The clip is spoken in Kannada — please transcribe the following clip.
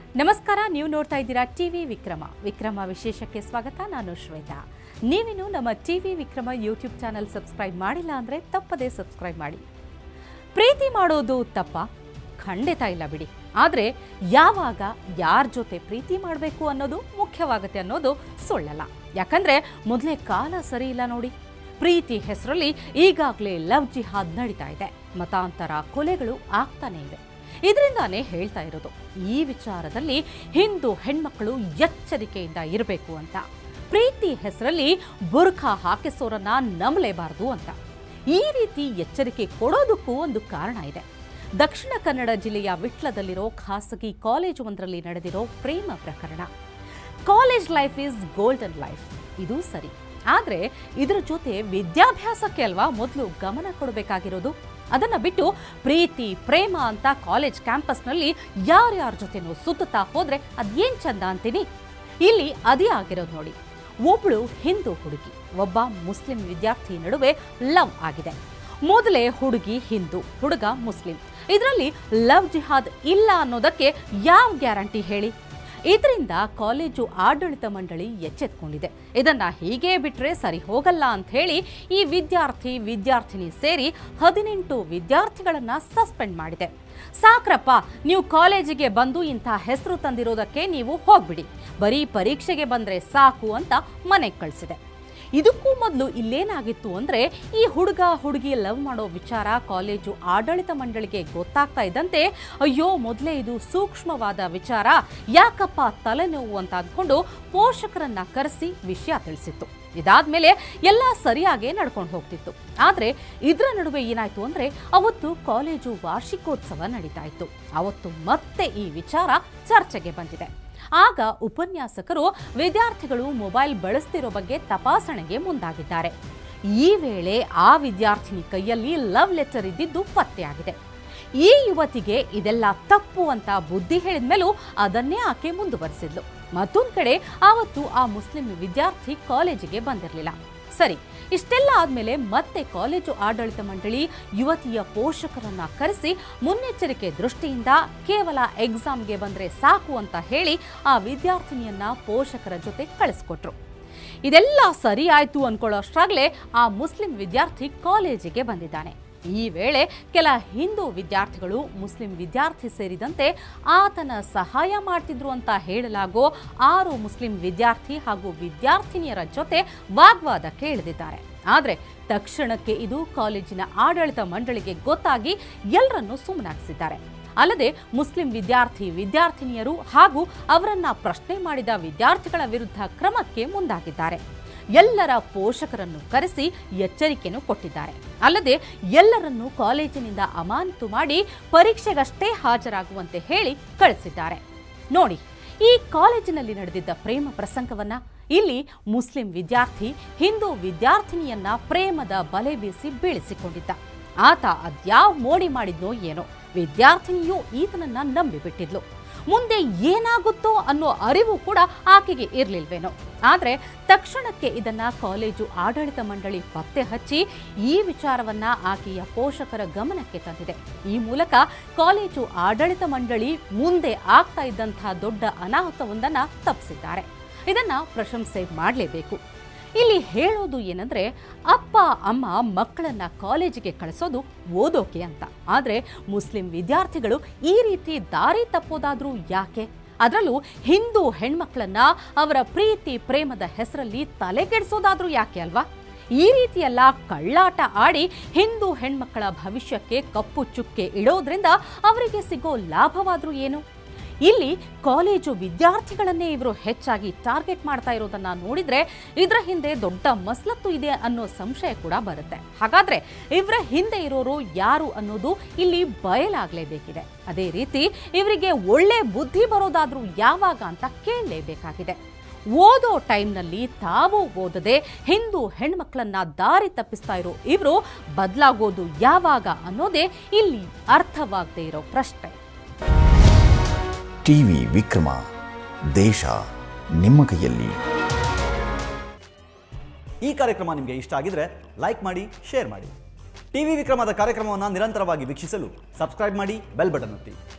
ನಮಸ್ಕಾರ ನೀವು ನೋಡ್ತಾ ಇದ್ದೀರಾ ಟಿವಿ ವಿಕ್ರಮ ವಿಕ್ರಮ ವಿಶೇಷಕ್ಕೆ ಸ್ವಾಗತ ನಾನು ಶ್ವೇತಾ ನೀವಿನ್ನು ನಮ್ಮ TV Vikrama YouTube channel subscribe ಮಾಡಿಲ್ಲ ಅಂದರೆ ತಪ್ಪದೇ ಸಬ್ಸ್ಕ್ರೈಬ್ ಮಾಡಿ ಪ್ರೀತಿ ಮಾಡೋದು ತಪ್ಪ ಖಂಡಿತ ಇಲ್ಲ ಬಿಡಿ ಆದರೆ ಯಾವಾಗ ಯಾರ ಜೊತೆ ಪ್ರೀತಿ ಮಾಡಬೇಕು ಅನ್ನೋದು ಮುಖ್ಯವಾಗುತ್ತೆ ಅನ್ನೋದು ಸುಳ್ಳಲ್ಲ ಯಾಕಂದ್ರೆ ಮೊದಲೇ ಕಾಲ ಸರಿ ಇಲ್ಲ ನೋಡಿ ಪ್ರೀತಿ ಹೆಸರಲ್ಲಿ ಈಗಾಗಲೇ ಲವ್ ಜಿಹಾದ್ ನಡೀತಾ ಇದೆ ಮತಾಂತರ ಕೊಲೆಗಳು ಆಗ್ತಾನೇ ಇವೆ ಇದರಿಂದಾನೇ ಹೇಳ್ತಾ ಇರೋದು ಈ ವಿಚಾರದಲ್ಲಿ ಹಿಂದೂ ಹೆಣ್ಮಕ್ಕಳು ಎಚ್ಚರಿಕೆಯಿಂದ ಇರಬೇಕು ಅಂತ ಪ್ರೀತಿ ಹೆಸರಲ್ಲಿ ಬುರ್ಖಾ ಹಾಕಿಸೋರನ್ನ ನಂಬಲೇಬಾರದು ಅಂತ ಈ ರೀತಿ ಎಚ್ಚರಿಕೆ ಕೊಡೋದಕ್ಕೂ ಒಂದು ಕಾರಣ ಇದೆ ದಕ್ಷಿಣ ಕನ್ನಡ ಜಿಲ್ಲೆಯ ವಿಟ್ಲದಲ್ಲಿರೋ ಖಾಸಗಿ ಕಾಲೇಜು ಒಂದರಲ್ಲಿ ನಡೆದಿರೋ ಪ್ರೇಮ ಪ್ರಕರಣ college life is golden life ಇದು ಸರಿ ಆದರೆ ಇದರ ಜೊತೆ ವಿದ್ಯಾಭ್ಯಾಸಕ್ಕೆ ಅಲ್ವಾ ಮೊದಲು ಗಮನ ಕೊಡಬೇಕಾಗಿರೋದು ಅದನ್ನ ಬಿಟ್ಟು ಪ್ರೀತಿ ಪ್ರೇಮ ಅಂತ ಕಾಲೇಜ್ ಕ್ಯಾಂಪಸ್ನಲ್ಲಿ ಯಾರ್ಯಾರ ಜೊತೆನೂ ಸುತ್ತುತ್ತಾ ಹೋದ್ರೆ ಅದೇನ್ ಚಂದ ಅಂತೀನಿ ಇಲ್ಲಿ ಅದೇ ಆಗಿರೋದು ನೋಡಿ ಒಬ್ಳು ಹಿಂದೂ ಹುಡುಗಿ ಒಬ್ಬ ಮುಸ್ಲಿಂ ವಿದ್ಯಾರ್ಥಿ ನಡುವೆ ಲವ್ ಆಗಿದೆ ಮೊದಲೇ ಹುಡುಗಿ ಹಿಂದೂ ಹುಡುಗ ಮುಸ್ಲಿಂ ಇದರಲ್ಲಿ ಲವ್ ಜಿಹಾದ್ ಇಲ್ಲ ಅನ್ನೋದಕ್ಕೆ ಯಾವ ಗ್ಯಾರಂಟಿ ಹೇಳಿ ಇದರಿಂದ ಕಾಲೇಜು ಆಡಳಿತ ಮಂಡಳಿ ಎಚ್ಚೆತ್ಕೊಂಡಿದೆ ಇದನ್ನ ಹೀಗೆ ಬಿಟ್ರೆ ಸರಿ ಹೋಗಲ್ಲ ಅಂತ ಹೇಳಿ ಈ ವಿದ್ಯಾರ್ಥಿ ವಿದ್ಯಾರ್ಥಿನಿ ಸೇರಿ ಹದಿನೆಂಟು ವಿದ್ಯಾರ್ಥಿಗಳನ್ನ ಸಸ್ಪೆಂಡ್ ಮಾಡಿದೆ ಸಾಕ್ರಪ್ಪ ನೀವು ಕಾಲೇಜಿಗೆ ಬಂದು ಇಂಥ ಹೆಸರು ತಂದಿರೋದಕ್ಕೆ ನೀವು ಹೋಗ್ಬಿಡಿ ಬರೀ ಪರೀಕ್ಷೆಗೆ ಬಂದ್ರೆ ಸಾಕು ಅಂತ ಮನೆಗೆ ಕಳಿಸಿದೆ ಇದಕ್ಕೂ ಮೊದಲು ಇಲ್ಲೇನಾಗಿತ್ತು ಅಂದ್ರೆ ಈ ಹುಡುಗ ಹುಡುಗಿ ಲವ್ ಮಾಡೋ ವಿಚಾರ ಕಾಲೇಜು ಆಡಳಿತ ಮಂಡಳಿಗೆ ಗೊತ್ತಾಗ್ತಾ ಇದ್ದಂತೆ ಅಯ್ಯೋ ಮೊದಲೇ ಇದು ಸೂಕ್ಷ್ಮವಾದ ವಿಚಾರ ಯಾಕಪ್ಪ ತಲೆನೋವು ಅಂತ ಅಂದ್ಕೊಂಡು ಪೋಷಕರನ್ನ ಕರೆಸಿ ವಿಷಯ ತಿಳಿಸಿತ್ತು ಇದಾದ್ಮೇಲೆ ಎಲ್ಲ ಸರಿಯಾಗೇ ನಡ್ಕೊಂಡು ಹೋಗ್ತಿತ್ತು ಆದ್ರೆ ಇದರ ನಡುವೆ ಏನಾಯ್ತು ಅಂದ್ರೆ ಅವತ್ತು ಕಾಲೇಜು ವಾರ್ಷಿಕೋತ್ಸವ ನಡೀತಾ ಇತ್ತು ಅವತ್ತು ಮತ್ತೆ ಈ ವಿಚಾರ ಚರ್ಚೆಗೆ ಬಂದಿದೆ ಆಗ ಉಪನ್ಯಾಸಕರು ವಿದ್ಯಾರ್ಥಿಗಳು ಮೊಬೈಲ್ ಬಳಸ್ತಿರೋ ಬಗ್ಗೆ ತಪಾಸಣೆಗೆ ಮುಂದಾಗಿದ್ದಾರೆ ಈ ವೇಳೆ ಆ ವಿದ್ಯಾರ್ಥಿನಿ ಕೈಯಲ್ಲಿ ಲವ್ ಲೆಟರ್ ಇದ್ದಿದ್ದು ಪತ್ತೆಯಾಗಿದೆ ಈ ಯುವತಿಗೆ ಇದೆಲ್ಲ ತಪ್ಪು ಅಂತ ಬುದ್ಧಿ ಹೇಳಿದ್ಮೇಲೂ ಅದನ್ನೇ ಆಕೆ ಮುಂದುವರೆಸಿದ್ಲು ಮತ್ತೊಂದ್ ಕಡೆ ಆವತ್ತು ಆ ಮುಸ್ಲಿಂ ವಿದ್ಯಾರ್ಥಿ ಕಾಲೇಜಿಗೆ ಬಂದಿರಲಿಲ್ಲ ಸರಿ ಇಷ್ಟೆಲ್ಲ ಆದ್ಮೇಲೆ ಮತ್ತೆ ಕಾಲೇಜು ಆಡಳಿತ ಮಂಡಳಿ ಯುವತಿಯ ಪೋಷಕರನ್ನ ಕರೆಸಿ ಮುನ್ನೆಚ್ಚರಿಕೆ ದೃಷ್ಟಿಯಿಂದ ಕೇವಲ ಎಕ್ಸಾಮ್ಗೆ ಬಂದ್ರೆ ಸಾಕು ಅಂತ ಹೇಳಿ ಆ ವಿದ್ಯಾರ್ಥಿನಿಯನ್ನ ಪೋಷಕರ ಜೊತೆ ಕಳಿಸ್ಕೊಟ್ರು ಇದೆಲ್ಲ ಸರಿ ಆಯ್ತು ಅನ್ಕೊಳ್ಳೋಷ್ಟ್ರಾಗ್ಲೇ ಆ ಮುಸ್ಲಿಂ ವಿದ್ಯಾರ್ಥಿ ಕಾಲೇಜಿಗೆ ಬಂದಿದ್ದಾನೆ ಈ ವೇಳೆ ಕೆಲ ಹಿಂದೂ ವಿದ್ಯಾರ್ಥಿಗಳು ಮುಸ್ಲಿಂ ವಿದ್ಯಾರ್ಥಿ ಸೇರಿದಂತೆ ಆತನ ಸಹಾಯ ಮಾಡ್ತಿದ್ರು ಅಂತ ಹೇಳಲಾಗೋ ಆರು ಮುಸ್ಲಿಂ ವಿದ್ಯಾರ್ಥಿ ಹಾಗೂ ವಿದ್ಯಾರ್ಥಿನಿಯರ ಜೊತೆ ವಾಗ್ವಾದಕ್ಕೆ ಇಳಿದಿದ್ದಾರೆ ಆದರೆ ತಕ್ಷಣಕ್ಕೆ ಇದು ಕಾಲೇಜಿನ ಆಡಳಿತ ಮಂಡಳಿಗೆ ಗೊತ್ತಾಗಿ ಎಲ್ಲರನ್ನೂ ಸುಮ್ಮನಾಗಿಸಿದ್ದಾರೆ ಅಲ್ಲದೆ ಮುಸ್ಲಿಂ ವಿದ್ಯಾರ್ಥಿ ವಿದ್ಯಾರ್ಥಿನಿಯರು ಹಾಗೂ ಅವರನ್ನ ಪ್ರಶ್ನೆ ಮಾಡಿದ ವಿದ್ಯಾರ್ಥಿಗಳ ವಿರುದ್ಧ ಕ್ರಮಕ್ಕೆ ಮುಂದಾಗಿದ್ದಾರೆ ಎಲ್ಲರ ಪೋಷಕರನ್ನು ಕರೆಸಿ ಎಚ್ಚರಿಕೆಯನ್ನು ಕೊಟ್ಟಿದ್ದಾರೆ ಅಲ್ಲದೆ ಎಲ್ಲರನ್ನೂ ಕಾಲೇಜಿನಿಂದ ಅಮಾನತು ಮಾಡಿ ಪರೀಕ್ಷೆಗಷ್ಟೇ ಹಾಜರಾಗುವಂತೆ ಹೇಳಿ ಕಳಿಸಿದ್ದಾರೆ ನೋಡಿ ಈ ಕಾಲೇಜಿನಲ್ಲಿ ನಡೆದಿದ್ದ ಪ್ರೇಮ ಪ್ರಸಂಗವನ್ನ ಇಲ್ಲಿ ಮುಸ್ಲಿಂ ವಿದ್ಯಾರ್ಥಿ ಹಿಂದೂ ವಿದ್ಯಾರ್ಥಿನಿಯನ್ನ ಪ್ರೇಮದ ಬಲೆ ಬೀಸಿ ಬೀಳಿಸಿಕೊಂಡಿದ್ದ ಆತ ಅದ್ಯಾವ ಮೋಡಿ ಮಾಡಿದ್ನೋ ಏನೋ ವಿದ್ಯಾರ್ಥಿನಿಯು ಈತನನ್ನ ನಂಬಿಬಿಟ್ಟಿದ್ಲು ಮುಂದೆ ಏನಾಗುತ್ತೋ ಅನ್ನೋ ಅರಿವು ಕೂಡ ಆಕೆಗೆ ಇರ್ಲಿಲ್ವೇನೋ ಆದ್ರೆ ತಕ್ಷಣಕ್ಕೆ ಇದನ್ನ ಕಾಲೇಜು ಆಡಳಿತ ಮಂಡಳಿ ಪತ್ತೆ ಹಚ್ಚಿ ಈ ವಿಚಾರವನ್ನ ಆಕೆಯ ಪೋಷಕರ ಗಮನಕ್ಕೆ ತಂದಿದೆ ಈ ಮೂಲಕ ಕಾಲೇಜು ಆಡಳಿತ ಮಂಡಳಿ ಮುಂದೆ ಆಗ್ತಾ ಇದ್ದಂತಹ ದೊಡ್ಡ ಅನಾಹುತವೊಂದನ್ನ ತಪ್ಪಿಸಿದ್ದಾರೆ ಇದನ್ನ ಪ್ರಶಂಸೆ ಮಾಡಲೇಬೇಕು ಇಲ್ಲಿ ಹೇಳೋದು ಏನಂದ್ರೆ ಅಪ್ಪ ಅಮ್ಮ ಮಕ್ಕಳನ್ನ ಕಾಲೇಜಿಗೆ ಕಳಿಸೋದು ಓದೋಕೆ ಅಂತ ಆದ್ರೆ ಮುಸ್ಲಿಂ ವಿದ್ಯಾರ್ಥಿಗಳು ಈ ರೀತಿ ದಾರಿ ತಪ್ಪೋದಾದ್ರೂ ಯಾಕೆ ಅದರಲ್ಲೂ ಹಿಂದೂ ಹೆಣ್ಮಕ್ಳನ್ನ ಅವರ ಪ್ರೀತಿ ಪ್ರೇಮದ ಹೆಸರಲ್ಲಿ ತಲೆಗೆಡಿಸೋದಾದ್ರೂ ಯಾಕೆ ಅಲ್ವಾ ಈ ರೀತಿಯೆಲ್ಲ ಕಳ್ಳಾಟ ಆಡಿ ಹಿಂದೂ ಹೆಣ್ಮಕ್ಕಳ ಭವಿಷ್ಯಕ್ಕೆ ಕಪ್ಪು ಚುಕ್ಕೆ ಇಡೋದ್ರಿಂದ ಅವರಿಗೆ ಸಿಗೋ ಲಾಭವಾದ್ರೂ ಏನು ಇಲ್ಲಿ ಕಾಲೇಜು ವಿದ್ಯಾರ್ಥಿಗಳನ್ನೇ ಇವರು ಹೆಚ್ಚಾಗಿ ಟಾರ್ಗೆಟ್ ಮಾಡ್ತಾ ಇರೋದನ್ನ ನೋಡಿದ್ರೆ ಇದರ ಹಿಂದೆ ದೊಡ್ಡ ಮಸಲತ್ತು ಇದೆ ಅನ್ನೋ ಸಂಶಯ ಕೂಡ ಬರುತ್ತೆ ಹಾಗಾದ್ರೆ ಇವರ ಹಿಂದೆ ಇರೋರು ಯಾರು ಅನ್ನೋದು ಇಲ್ಲಿ ಬಯಲಾಗಲೇಬೇಕಿದೆ ಅದೇ ರೀತಿ ಇವರಿಗೆ ಒಳ್ಳೆ ಬುದ್ಧಿ ಬರೋದಾದ್ರೂ ಯಾವಾಗ ಅಂತ ಕೇಳಲೇಬೇಕಾಗಿದೆ ಓದೋ ಟೈಮ್ನಲ್ಲಿ ತಾವು ಓದದೆ ಹಿಂದೂ ಹೆಣ್ಮಕ್ಳನ್ನ ದಾರಿ ತಪ್ಪಿಸ್ತಾ ಇರೋ ಇವರು ಬದಲಾಗೋದು ಯಾವಾಗ ಅನ್ನೋದೇ ಇಲ್ಲಿ ಅರ್ಥವಾಗದೇ ಇರೋ ಪ್ರಶ್ನೆ ಟಿವಿ ವಿಕ್ರಮ ದೇಶ ನಿಮ್ಮ ಕೈಯಲ್ಲಿ ಈ ಕಾರ್ಯಕ್ರಮ ನಿಮಗೆ ಇಷ್ಟ ಆಗಿದ್ರೆ ಲೈಕ್ ಮಾಡಿ ಶೇರ್ ಮಾಡಿ ಟಿವಿ ವಿಕ್ರಮದ ಕಾರ್ಯಕ್ರಮವನ್ನು ನಿರಂತರವಾಗಿ ವೀಕ್ಷಿಸಲು ಸಬ್ಸ್ಕ್ರೈಬ್ ಮಾಡಿ ಬೆಲ್ ಬಟನ್ ಒತ್ತಿ